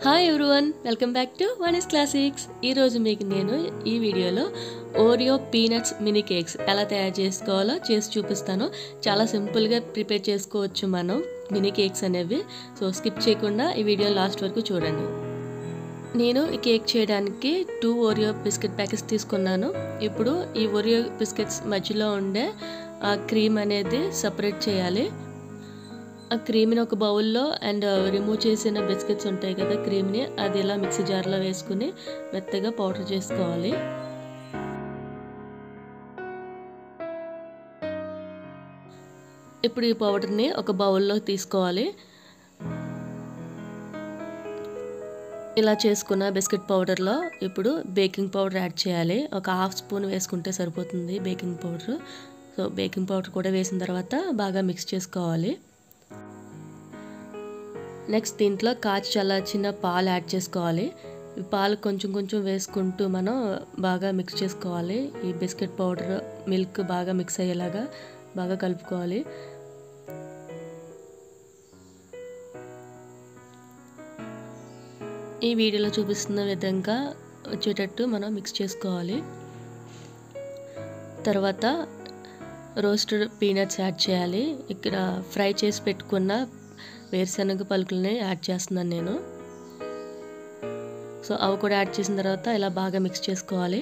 hi everyone welcome back to one is classics ఈరోజు మీకు నేను ఈ వీడియోలో ఓరియో పీనట్స్ మినీ కేక్స్ ఎలా తయారు చేసుకోవాలో చేసి చూపిస్తాను చాలా సింపుల్గా ప్రిపేర్ చేసుకోవచ్చు మనం మినీ కేక్స్ అనేవి సో స్కిప్ చేయకుండా ఈ వీడియో లాస్ట్ వరకు చూడండి నేను ఈ కేక్ చేయడానికి టూ ఓరియో బిస్కెట్ ప్యాకెట్స్ తీసుకున్నాను ఇప్పుడు ఈ ఓరియో బిస్కెట్స్ మధ్యలో ఉండే ఆ క్రీమ్ అనేది సపరేట్ చేయాలి ఆ క్రీమ్ని ఒక బౌల్లో అండ్ రిమూవ్ చేసిన బిస్కెట్స్ ఉంటాయి కదా క్రీమ్ని అది ఇలా మిక్సీ జార్లో వేసుకుని మెత్తగా పౌడర్ చేసుకోవాలి ఇప్పుడు ఈ పౌడర్ని ఒక బౌల్లో తీసుకోవాలి ఇలా చేసుకున్న బిస్కెట్ పౌడర్లో ఇప్పుడు బేకింగ్ పౌడర్ యాడ్ చేయాలి ఒక హాఫ్ స్పూన్ వేసుకుంటే సరిపోతుంది baking powder so baking powder కూడా వేసిన తర్వాత బాగా మిక్స్ చేసుకోవాలి నెక్స్ట్ దీంట్లో కాచి చల్లార్చిన పాలు యాడ్ చేసుకోవాలి ఈ పాలు కొంచెం కొంచెం వేసుకుంటూ మనం బాగా మిక్స్ చేసుకోవాలి ఈ బిస్కెట్ పౌడర్ మిల్క్ బాగా మిక్స్ అయ్యేలాగా బాగా కలుపుకోవాలి ఈ వీడియోలో చూపిస్తున్న విధంగా వచ్చేటట్టు మనం మిక్స్ చేసుకోవాలి తర్వాత రోస్టెడ్ పీనట్స్ యాడ్ చేయాలి ఇక్కడ ఫ్రై చేసి పెట్టుకున్న వేరుశనగ పలుకులని యాడ్ చేస్తున్నాను నేను సో అవి కూడా యాడ్ చేసిన తర్వాత ఇలా బాగా మిక్స్ చేసుకోవాలి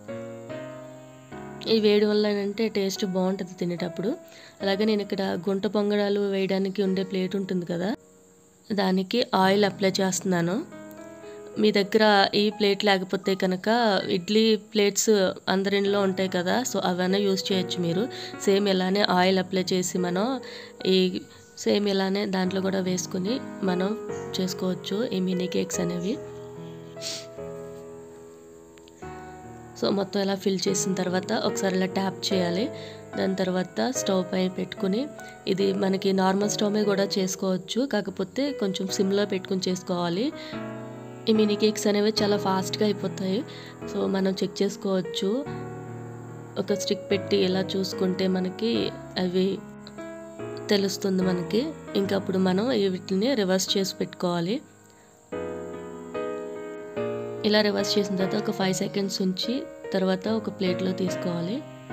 ఈ వేడి వల్ల ఏంటంటే టేస్ట్ బాగుంటుంది తినేటప్పుడు అలాగే నేను ఇక్కడ గుంట పొంగడాలు వేయడానికి ఉండే ప్లేట్ ఉంటుంది కదా దానికి ఆయిల్ అప్లై చేస్తున్నాను మీ దగ్గర ఈ ప్లేట్ లేకపోతే కనుక ఇడ్లీ ప్లేట్స్ అందరిలో ఉంటాయి కదా సో అవన్నీ యూస్ చేయొచ్చు మీరు సేమ్ ఇలానే ఆయిల్ అప్లై చేసి మనం ఈ సేమ్ ఇలానే దాంట్లో కూడా వేసుకుని మనం చేసుకోవచ్చు ఈ మినీ కేక్స్ అనేవి సో మొత్తం ఇలా ఫిల్ చేసిన తర్వాత ఒకసారి ఇలా ట్యాప్ చేయాలి దాని తర్వాత స్టవ్ పై పెట్టుకుని ఇది మనకి నార్మల్ స్టవ్ మీద కూడా చేసుకోవచ్చు కాకపోతే కొంచెం సిమ్లో పెట్టుకుని చేసుకోవాలి ఈ మినీ కేక్స్ అనేవి చాలా ఫాస్ట్గా అయిపోతాయి సో మనం చెక్ చేసుకోవచ్చు ఒక స్టిక్ పెట్టి ఇలా చూసుకుంటే మనకి అవి తెలుస్తుంది మనకి ఇంకా అప్పుడు మనం వీటిని రివర్స్ చేసి పెట్టుకోవాలి ఇలా రివర్స్ చేసిన తర్వాత ఒక ఫైవ్ సెకండ్స్ ఉంచి తర్వాత ఒక ప్లేట్లో తీసుకోవాలి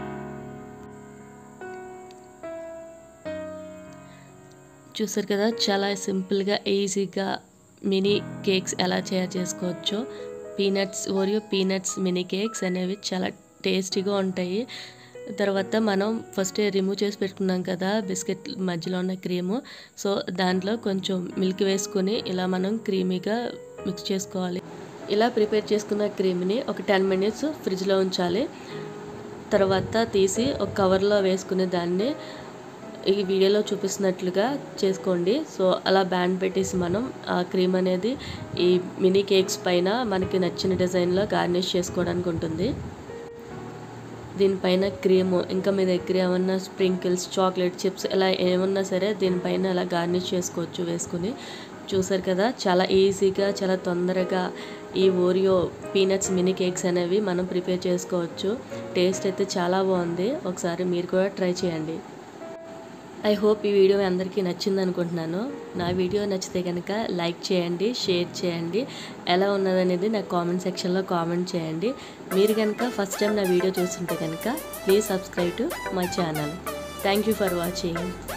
చూసారు కదా చాలా సింపుల్గా ఈజీగా మినీ కేక్స్ ఎలా తయారు చేసుకోవచ్చో peanuts Oreo peanuts mini cakes అనేవి చాలా టేస్టీగా ఉంటాయి తర్వాత మనం ఫస్ట్ రిమూవ్ చేసి పెట్టుకున్నాం కదా బిస్కెట్ మధ్యలో ఉన్న క్రీము సో దాంట్లో కొంచెం మిల్క్ వేసుకొని ఇలా మనం క్రీమీగా మిక్స్ చేసుకోవాలి ఇలా ప్రిపేర్ చేసుకున్న క్రీమ్ని ఒక టెన్ మినిట్స్ ఫ్రిడ్జ్లో ఉంచాలి తర్వాత తీసి ఒక కవర్లో వేసుకునే దాన్ని ఈ వీడియోలో చూపిస్తున్నట్లుగా చేసుకోండి సో అలా బ్యాండ్ పెట్టేసి మనం ఆ క్రీమ్ అనేది ఈ మినీ కేక్స్ పైన మనకి నచ్చిన డిజైన్లో గార్నిష్ చేసుకోవడానికి ఉంటుంది దీనిపైన క్రీము ఇంకా మీ దగ్గర ఏమన్నా స్ప్రింకిల్స్ చాక్లెట్ చిప్స్ ఇలా ఏమన్నా సరే దీనిపైన అలా గార్నిష్ చేసుకోవచ్చు వేసుకుని చూసారు కదా చాలా ఈజీగా చాలా తొందరగా ఈ ఓరియో పీనట్స్ మినీ కేక్స్ అనేవి మనం ప్రిపేర్ చేసుకోవచ్చు టేస్ట్ అయితే చాలా బాగుంది ఒకసారి మీరు కూడా ట్రై చేయండి ఐ హోప్ ఈ వీడియో మీ అందరికీ నచ్చింది అనుకుంటున్నాను నా వీడియో నచ్చితే కనుక లైక్ చేయండి షేర్ చేయండి ఎలా ఉన్నదనేది నాకు కామెంట్ సెక్షన్లో కామెంట్ చేయండి మీరు కనుక ఫస్ట్ టైం నా వీడియో చూస్తుంటే కనుక please subscribe to my channel thank you for watching